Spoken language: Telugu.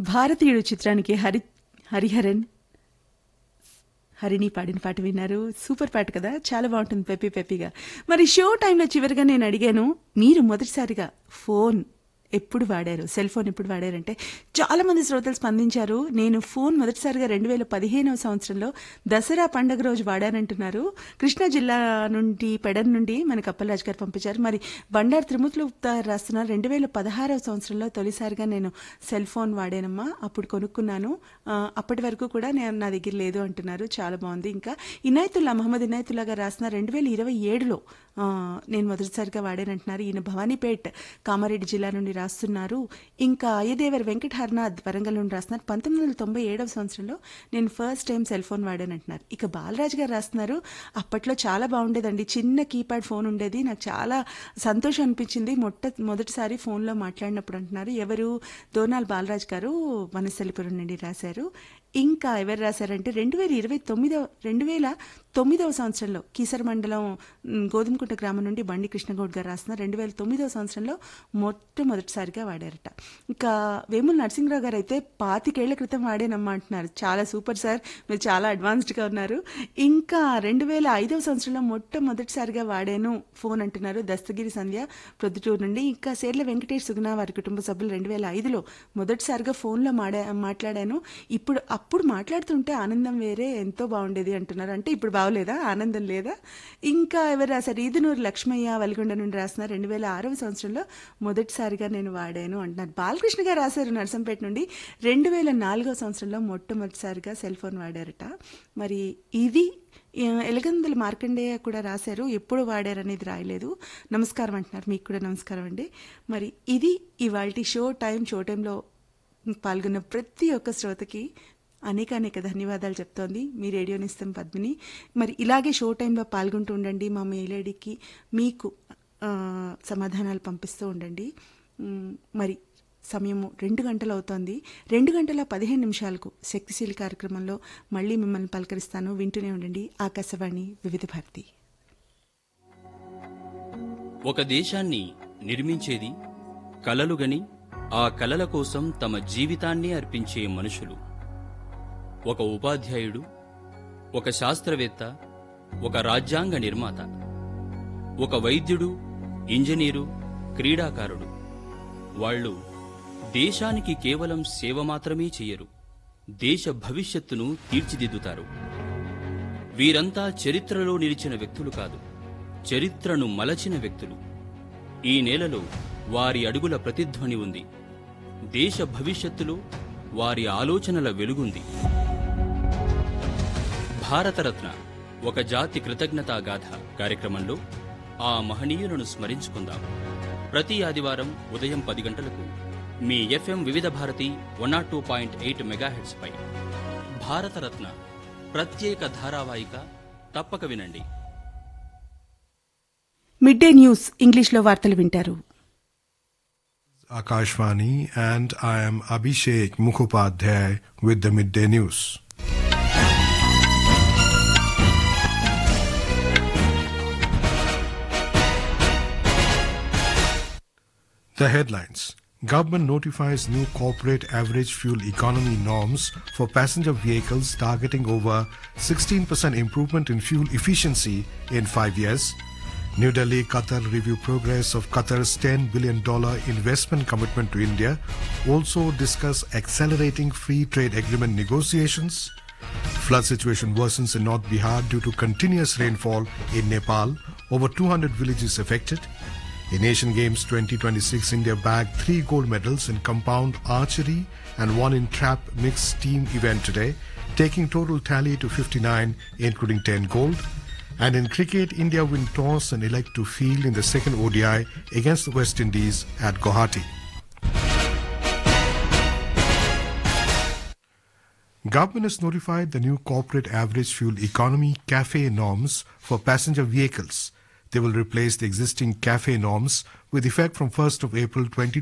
భారతీయుడు చిత్రానికి హరి హరిహరన్ హరిని పాడిన పాట విన్నారు సూపర్ పాట కదా చాలా బాగుంటుంది పెప్పి పెప్పిగా మరి షో టైంలో చివరిగా నేను అడిగాను మీరు మొదటిసారిగా ఫోన్ ఎప్పుడు వాడారు సెల్ ఫోన్ ఎప్పుడు వాడారంటే చాలా మంది శ్రోతలు స్పందించారు నేను ఫోన్ మొదటిసారిగా రెండు వేల పదిహేనవ సంవత్సరంలో దసరా పండగ రోజు వాడానంటున్నారు కృష్ణా జిల్లా నుండి పెడన్ నుండి మనకు అప్పలరాజు గారు పంపించారు మరి బండారు త్రిమూర్తులు రాస్తున్నారు రెండు వేల పదహారవ సంవత్సరంలో తొలిసారిగా నేను సెల్ ఫోన్ వాడానమ్మా అప్పుడు కొనుక్కున్నాను ఆ, అప్పటి వరకు కూడా నేను నా దగ్గర లేదు అంటున్నారు చాలా బాగుంది ఇంకా ఇనాయతుల్లా మహమ్మద్ ఇనాయతుల్లా గారు రాసిన రెండు వేల ఇరవై ఏడులో నేను మొదటిసారిగా వాడానంటున్నారు ఈయన భవానీపేట్ కామారెడ్డి జిల్లా నుండి రాస్తున్నారు ఇంకా అయ్యదేవర్ వెంకట హర్నాథ్ వరంగల్ నుండి రాస్తున్నారు పంతొమ్మిది వందల తొంభై ఏడవ సంవత్సరంలో నేను ఫస్ట్ టైం సెల్ ఫోన్ వాడానంటున్నారు ఇక బాలరాజ్ గారు రాస్తున్నారు అప్పట్లో చాలా బాగుండేదండి చిన్న కీప్యాడ్ ఫోన్ ఉండేది నాకు చాలా సంతోషం అనిపించింది మొట్ట మొదటిసారి ఫోన్లో మాట్లాడినప్పుడు అంటున్నారు ఎవరు దోనాల్ బాలరాజ్ గారు వనస్థలిపురం నుండి రాశారు ఇంకా ఎవరు రాశారంటే రెండు వేల ఇరవై తొమ్మిదవ రెండు వేల తొమ్మిదవ సంవత్సరంలో కీసర మండలం మ్, గోధుమకుంట గ్రామం నుండి బండి కృష్ణగౌడ్ గారు రాసిన రెండు వేల తొమ్మిదవ సంవత్సరంలో మొట్టమొదటిసారిగా వాడారట ఇంకా వేముల నరసింహరావు గారు అయితే పాతికేళ్ల క్రితం వాడేనమ్మా అంటున్నారు చాలా సూపర్ సార్ మీరు చాలా అడ్వాన్స్డ్గా ఉన్నారు ఇంకా రెండు వేల ఐదవ సంవత్సరంలో మొట్టమొదటిసారిగా వాడాను ఫోన్ అంటున్నారు దస్తగిరి సంధ్య ప్రొద్దుటూరు నుండి ఇంకా సేర్ల వెంకటేష్ సుగుణ వారి కుటుంబ సభ్యులు రెండు వేల ఐదులో మొదటిసారిగా ఫోన్లో మాడా మాట్లాడాను ఇప్పుడు అప్పుడు మాట్లాడుతుంటే ఆనందం వేరే ఎంతో బాగుండేది అంటున్నారు అంటే ఇప్పుడు బాగోలేదా ఆనందం లేదా ఇంకా ఎవరు రాశారు ఈదునూరు లక్ష్మయ్య వలిగొండ నుండి రాస్తున్నారు రెండు వేల ఆరవ సంవత్సరంలో మొదటిసారిగా నేను వాడాను అంటున్నారు బాలకృష్ణ గారు రాశారు నర్సంపేట నుండి రెండు వేల నాలుగో సంవత్సరంలో మొట్టమొదటిసారిగా సెల్ ఫోన్ వాడారట మరి ఇది ఆ, ఎలగందుల మార్కండేయ కూడా రాశారు ఎప్పుడు వాడారనేది రాయలేదు నమస్కారం అంటున్నారు మీకు కూడా నమస్కారం అండి మరి ఇది ఇవాళ షో టైం షో టైంలో పాల్గొన్న ప్రతి ఒక్క శ్రోతకి అనేక అనేక ధన్యవాదాలు చెప్తోంది మీ రేడియో నిస్తం పద్మిని మరి ఇలాగే షో టైంలో పాల్గొంటూ ఉండండి మా మెయిల్ ఐడికి మీకు ఆ, సమాధానాలు పంపిస్తూ ఉండండి మ్, మరి సమయము రెండు గంటలు అవుతోంది రెండు గంటల పదిహేను నిమిషాలకు శక్తిశీలి కార్యక్రమంలో మళ్ళీ మిమ్మల్ని పలకరిస్తాను వింటూనే ఉండండి ఆకాశవాణి వివిధ భారతి ఒక దేశాన్ని నిర్మించేది కలలుగని ఆ కలల కోసం తమ జీవితాన్ని అర్పించే మనుషులు ఒక ఉపాధ్యాయుడు ఒక శాస్త్రవేత్త ఒక రాజ్యాంగ నిర్మాత ఒక వైద్యుడు ఇంజనీరు క్రీడాకారుడు వాళ్ళు దేశానికి కేవలం సేవ మాత్రమే చెయ్యరు దేశ భవిష్యత్తును తీర్చిదిద్దుతారు వీరంతా చరిత్రలో నిలిచిన వ్యక్తులు కాదు చరిత్రను మలచిన వ్యక్తులు ఈ నేలలో వారి అడుగుల ప్రతిధ్వని ఉంది దేశ భవిష్యత్తులో వారి ఆలోచనల వెలుగుంది భారతరత్న ఒక జాతి కృతజ్ఞతా గాథ కార్యక్రమంలో ఆ మహనీయులను స్మరించుకుందాం ప్రతి ఆదివారం ఉదయం పది గంటలకు మీ FM Vividh Bharati one not two point eight megahertz పై భారతరత్న ప్రత్యేక ధారావాహిక తప్పక వినండి మిడ్ డే న్యూస్ ఇంగ్లీష్లో వార్తలు వింటారు Akashvani and I am Abhishek Mukhopadhyay with the midday news. The headlines. Government notifies new corporate average fuel economy norms for passenger vehicles targeting over 16% improvement in fuel efficiency in 5 years. New Delhi, Qatar review progress of Qatar's $10 billion investment commitment to India. Also discuss accelerating free trade agreement negotiations. Flood situation worsens in North Bihar due to continuous rainfall in Nepal. Over 200 villages affected. In Asian Games 2026, India bagged three gold medals in compound archery and one in trap mixed team event today, taking total tally to 59, including 10 gold. And in cricket, India win toss and elect to field in the second ODI against the West Indies at Guwahati. Government has notified the new corporate average fuel economy CAFE norms for passenger vehicles. They will replace the existing CAFE norms with effect from 1st of April 2020.